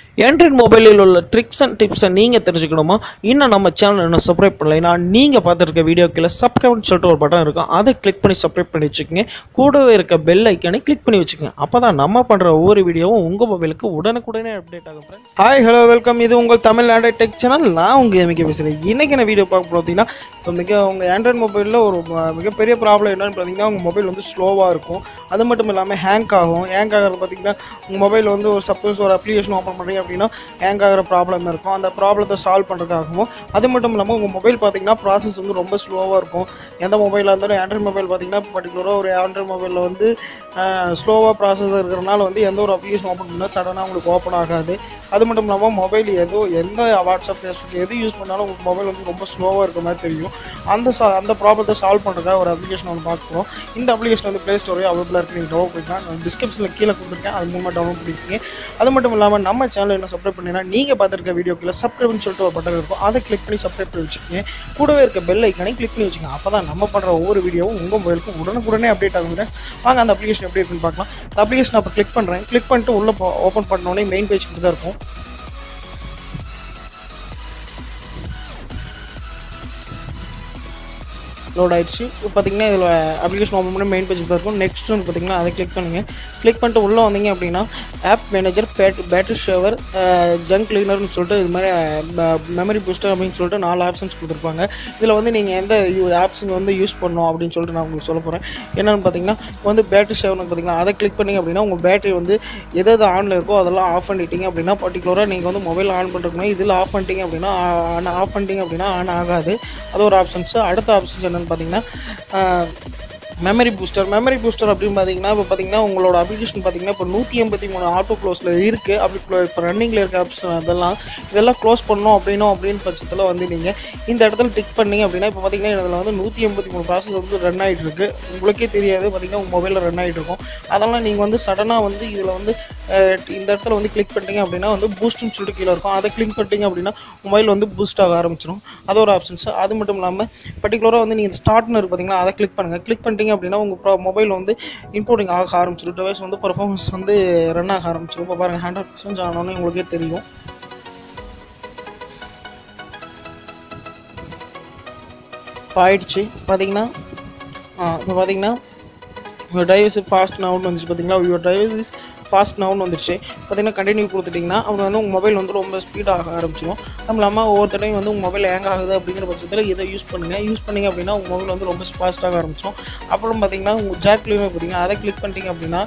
Android மொபைலில் உள்ள tricks and டிப்ஸை நீங்கள் தெரிஞ்சுக்கணுமா இன்னும் நம்ம சேனல் இன்னும் சப்ஸ்கிரைப் பண்ணலைன்னா நீங்கள் பார்த்துருக்க வீடியோ கீழே சப்ஸ்கிரைப்னு சொல்லிட்டு ஒரு பட்டன் இருக்கும் அதை கிளிக் பண்ணி சப்ஸ்கிரைப் பண்ணி வச்சுக்கோங்க கூடவே இருக்க பெல் ஐக்கானை கிளிக் பண்ணி வச்சுக்கோங்க அப்போ தான் நம்ம பண்ணுற ஒவ்வொரு வீடியோவும் உங்கள் மொபைலுக்கு உடனுக்குடனே அப்டேட் ஆகும் ஃப்ரெண்ட்ஸ் ஹாய் ஹலோ வெல்கம் இது உங்கள் தமிழ் ஆண்ட்ராய்ட் டெக் சேனல் நான் உங்கள் எமிக்க பேசுகிறேன் இன்றைக்கி என்ன வீடியோ பார்க்க பார்த்தீங்கன்னா இப்போ மிக உங்கள் ஆண்ட்ராய்ட் மொபைலில் ஒரு ம- மிகப்பெரிய ப்ராப்ளம் என்னன்னு பார்த்தீங்கன்னா உங்கள் மொபைல் வந்து ஸ்லோவாக இருக்கும் அது மட்டும் இல்லாமல் ஹேங் ஆகும் ஹேங் ஆகிறது பார்த்தீங்கன்னா உங்கள் மொபைல் வந்து ஒரு சப்போஸ் ஒரு அப்ளிகேஷன் ஓப்பன் பண்ணுறீங்க அப்படின்னா ஹேங் ஆகிற ப்ராப்ளம் இருக்கும் அந்த ப்ராப்ளத்தை சால்வ் பண்ணுறதுக்காகவும் அது மட்டும் இல்லாமல் உங்கள் மொபைல் பார்த்தீங்கன்னா ப்ராசஸ் வந்து ரொம்ப ஸ்லோவாக இருக்கும் எந்த மொபைலாக இருந்தாலும் ஆண்ட்ராய்ட் மொபைல் பார்த்தீங்கன்னா பர்டிகுலராக ஒரு ஆண்ட்ராய்ட் மொபைலில் வந்து ஸ்லோவாக ப்ராசஸ் இருக்கிறனால வந்து எந்த ஒரு அப்ளிகேஷன் ஓப்பன் பண்ணால் சடனாக உங்களுக்கு ஓப்பன் ஆகாது அது மட்டும் இல்லாமல் மொபைல் ஏதோ எந்த வாட்ஸ்அப் ஃபேஸ்புக் எது யூஸ் பண்ணாலும் உங்களுக்கு மொபைல் வந்து ரொம்ப ஸ்லோவாக இருக்க மாதிரி தெரியும் அந்த சா அந்த ப்ராப்ளத்தை சால்வ் பண்ணுறதுக்காக ஒரு அப்ளிகேஷன் ஒன்று பார்க்குறோம் இந்த அப்ளிகேஷன் வந்து ப்ளே ஸ்டோரே அவைலபிளாக இருக்குது நீங்கள் டவுன்லோட் பண்ணிக்கலாம் நான் டிஸ்கிரிப்ஷனில் கீழே கொடுத்துருக்கேன் அது மூலமாக டவுன்லோட் பண்ணிக்கோங்க அது மட்டும் இல்லாமல் நம்ம சேனல் என்ன சப்ஸ்கிரைப் பண்ணினா நீங்கள் பார்த்துருக்க வீடியோக்குள்ள சப்ஸ்கிரைப்னு சொல்லிட்டு ஒரு பட்டன் இருக்கும் அதை கிளிக் பண்ணி சப்ஸ்கிரைப் பண்ணி வச்சுக்கோங்க கூடவே இருக்க பெல் ஐக்கானே கிளிக் பண்ணி வச்சுக்கோங்க அப்போ தான் நம்ம பண்ணுற ஒவ்வொரு வீடியோவும் உங்கள் மொபைலுக்கு உடனுக்குடனே அப்டேட் ஆகும் வாங்க அந்த அப்ளிகேஷன் எப்படி இருக்குன்னு பார்க்கலாம் அந்த அப்ளிகேஷன் அப்போ கிளிக் பண்ணுறேன் கிளிக் பண்ணிட்டு உள்ளே ஓப்பன் பண்ணோடனே மெயின் பேஜ் தான் இருக்கும் லோட் ஆயிடுச்சு இப்போ பார்த்தீங்கன்னா இதில் அப்ளிகேஷன் ஓப்பன் பண்ணி மெயின் பேஜ் தான் இருக்கும் நெக்ஸ்ட் வந்து பார்த்தீங்கன்னா அதை கிளிக் பண்ணுங்கள் கிளிக் பண்ணிட்டு உள்ளே வந்தீங்க அப்படின்னா app manager bat battery saver junk கிளீனர்னு சொல்லிட்டு இது மாதிரி மெமரி பூஸ்டர் அப்படின்னு சொல்லிட்டு நாலு ஆப்ஷன்ஸ் கொடுத்துருப்பாங்க இதில் வந்து நீங்கள் எந்த ஆப்ஸ் வந்து யூஸ் பண்ணணும் அப்படின்னு சொல்லிட்டு நான் உங்களுக்கு சொல்ல போகிறேன் என்னென்னு பார்த்தீங்கன்னா இப்போ வந்து பேட்டரி ஷேவர்னு பார்த்தீங்கன்னா அதை கிளிக் பண்ணிங்க அப்படின்னா உங்கள் பேட்டரி வந்து எது எது ஆனில் இருக்கோ அதெல்லாம் ஆஃப் பண்ணிட்டீங்க அப்படின்னா பர்டிகுலராக நீங்கள் வந்து மொபைல் ஆன் பண்ணுறதுக்கு இதில் ஆஃப் பண்ணிட்டீங்க அப்படின்னா ஆன் ஆஃப் பண்ணிட்டீங்க அப்படின்னா ஆன் ஆகாது அது ஒரு ஆப்ஷன்ஸ் அடுத்த ஆப்ஷன்ஸ் என்னென்னு பார்த்தீங்கன்னா மெமரி பூஸ்டர் மெமரி பூஸ்டர் அப்படின்னு பார்த்தீங்கன்னா இப்போ பார்த்தீங்கன்னா உங்களோட அப்ளிகேஷன் பார்த்தீங்கன்னா இப்போ நூற்றி எண்பத்தி மூணு ஆட்டோ க்ளோஸில் இருக்குது அப்படி clo- இப்போ ரன்னிங்கில் இருக்க ஆப்ஷன் அதெல்லாம் இதெல்லாம் க்ளோஸ் பண்ணோம் அப்படின்னும் அப்படின்னு பட்சத்தில் வந்து நீங்கள் இந்த இடத்துல டிக் பண்ணீங்க அப்படின்னா இப்போ பார்த்தீங்கன்னா இதில் வந்து நூற்றி எண்பத்தி மூணு ப்ராசஸ் வந்து ரன் ஆகிட்டு இருக்கு உங்களுக்கே தெரியாது பார்த்தீங்கன்னா உங்கள் மொபைலில் ரன் ஆகிட்டு இருக்கும் அதெல்லாம் நீங்கள் வந்து சடனாக வந்து இதில் வந்து அஹ், இந்த இடத்துல வந்து கிளிக் பண்ணிட்டீங்க அப்படின்னா வந்து பூஸ்ட்னு சொல்லிட்டு கீழே இருக்கும் அதை கிளிக் பண்ணிட்டீங்க அப்படின்னா மொபைல் வந்து பூஸ்ட் ஆக ஆரம்பிச்சிடும் அது ஒரு ஆப்ஷன்ஸ் அது மட்டும் இல்லாமல் பர்டிகுலராக வந்து நீங்கள் ஸ்டார்ட்னு இருக்கு பார்த்தீங்கன்னா அதை கிளிக் பண்ணுங்கள் கிளிக் பண்ணிட்டீங்க அப்படின்னா உங்கள் மொபைல் வந்து இம்போர்ட்டிங் ஆக ஆரம்பிச்சிடும் டிவைஸ் வந்து பர்ஃபார்மன்ஸ் வந்து ரன் ஆக ஆரம்பிச்சிடும் இப்போ பாருங்கள் ஹண்ட்ரட் பர்சன்ட் ஆனோன்னு உங்களுக்கே தெரியும் இப்போ ஆயிடுச்சு பார்த்தீங்கன்னா இப்போ பார்த்தீங்கன்னா உங்கள் டிரைவர்ஸ் ஃபாஸ்ட் நவுன் வந்துச்சு பார்த்தீங்களா your drivers is fast now வந்துருச்சு பார்த்தீங்கன்னா கண்டினியூ கொடுத்துட்டிங்கன்னா அப்புறம் வந்து உங்கள் மொபைல் வந்து ரொம்ப ஸ்பீடாக ஆரம்பிச்சிடும் அதுவும் இல்லாமல் ஒவ்வொரு டைம் வந்து உங்கள் மொபைல் ஹேங் ஆகுது அப்படிங்கிற பட்சத்தில் இதை யூஸ் பண்ணுங்கள் யூஸ் பண்ணீங்க அப்படின்னா உங்கள் மொபைல் வந்து ரொம்ப ஃபாஸ்ட்டாக ஆரம்பிச்சிடும் அப்புறம் பார்த்தீங்கன்னா உங்கள் ஜாக் கிளியர் பார்த்தீங்கன்னா அதை கிளிக் பண்ணிட்டீங்க அப்படின்னா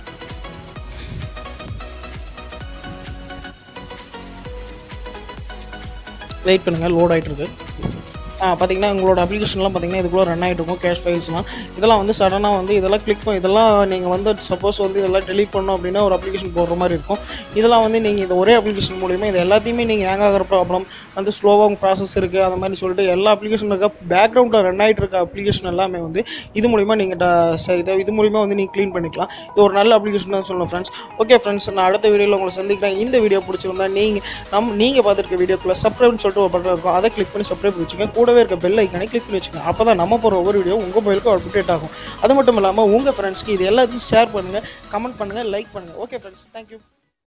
வெயிட் பண்ணுங்கள் லோட் ஆகிட்டு இருக்கு ஆ பார்த்தீங்கன்னா உங்களோட அப்ளிகேஷன்லாம் பார்த்தீங்கன்னா இதுக்குள்ளே ரன் ஆகிட்டு இருக்கும் கேஷ் ஃபைல்ஸ்லாம் இதெல்லாம் வந்து சடனாக வந்து இதெல்லாம் கிளிக் பண்ணி இதெல்லாம் நீங்கள் வந்து சப்போஸ் வந்து இதெல்லாம் டெலீட் பண்ணோம் அப்படின்னா ஒரு அப்ளிகேஷன் போடுற மாதிரி இருக்கும் இதெல்லாம் வந்து நீங்கள் இந்த ஒரே அப்ளிகேஷன் மூலிமா இது எல்லாத்தையுமே நீங்கள் ஹேங் ஆகிற ப்ராப்ளம் வந்து ஸ்லோவாக ப்ராசஸ் இருக்குது அந்த மாதிரி சொல்லிட்டு எல்லா அப்ளிகேஷன் இருக்க பேக்ரவுண்டில் ரன் ஆகிட்டு இருக்க அப்ளிகேஷன் எல்லாமே வந்து இது மூலிமா நீங்கள் இதை இது மூலிமா வந்து நீங்கள் க்ளீன் பண்ணிக்கலாம் இது ஒரு நல்ல அப்ளிகேஷன் தான் சொல்லணும் ஃப்ரெண்ட்ஸ் ஓகே ஃப்ரெண்ட்ஸ் நான் அடுத்த வீடியோவில் உங்களை சந்திக்கிறேன் இந்த வீடியோ பிடிச்சிருந்தா நீங்கள் நம்ம நீங்கள் பார்த்துருக்க வீடியோக்குள்ள சப்ஸ்கிரைப்னு சொல்லிட்டு ஒரு பட்டன் இருக்கும் அதை கிளிக் பண்ணி சப்ஸ்கிரைப் வச்சுங்க கூடவே இருக்க பெல் ஐக்கானே கிளிக் பண்ணி வச்சுங்க அப்போ தான் நம்ம போகிற ஒவ்வொரு வீடியோ உங்கள் மொபைலுக்கு அப்டேட் ஆகும் அது மட்டும் இல்லாமல் உங்கள் ஃப்ரெண்ட்ஸ்க்கு இது எல்லாத்தையும் ஷேர் பண்ணுங்கள் கமெண்ட் பண்ணுங்கள் லைக் பண்ணுங்கள் ஓகே ஃப்ரெண்ட்ஸ் தேங்க்யூ